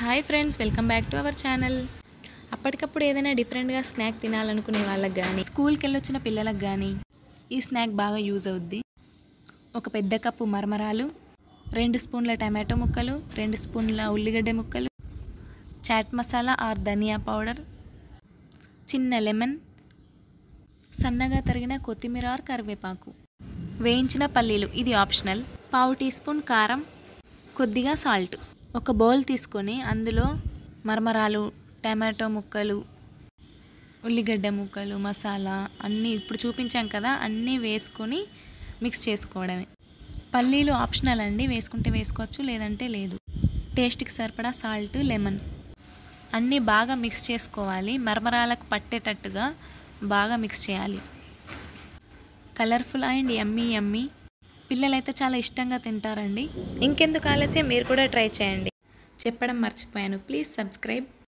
hi friends welcome back to our channel అప్పటికప్పుడు ఏదైనా డిఫరెంట్గా స్నాక్ తినాలనుకునే వాళ్ళకి కానీ స్కూల్కి వెళ్ళొచ్చిన పిల్లలకు కానీ ఈ స్నాక్ బాగా యూజ్ అవుద్ది ఒక పెద్ద కప్పు మరమరాలు రెండు స్పూన్ల టమాటో ముక్కలు రెండు స్పూన్ల ఉల్లిగడ్డ ముక్కలు చాట్ మసాలా ఆర్ ధనియా పౌడర్ చిన్న లెమన్ సన్నగా తరిగిన కొత్తిమీర ఆర్ కరివేపాకు వేయించిన పల్లీలు ఇది ఆప్షనల్ పావు టీ స్పూన్ కారం కొద్దిగా సాల్ట్ ఒక బౌల్ తీసుకొని అందులో మరమరాలు టమాటో ముక్కలు ఉల్లిగడ్డ ముక్కలు మసాలా అన్నీ ఇప్పుడు చూపించాం కదా అన్నీ వేసుకొని మిక్స్ చేసుకోవడమే పల్లీలు ఆప్షనల్ అండి వేసుకుంటే వేసుకోవచ్చు లేదంటే లేదు టేస్ట్కి సరిపడా సాల్ట్ లెమన్ అన్నీ బాగా మిక్స్ చేసుకోవాలి మరమరాలకు పట్టేటట్టుగా బాగా మిక్స్ చేయాలి కలర్ఫుల్ అండ్ ఎమ్మీ ఎమ్మీ పిల్లలైతే చాలా ఇష్టంగా తింటారండి ఇంకెందుకు ఆలస్యం మీరు కూడా ట్రై చేయండి చెప్పడం మర్చిపోయాను ప్లీజ్ సబ్స్క్రైబ్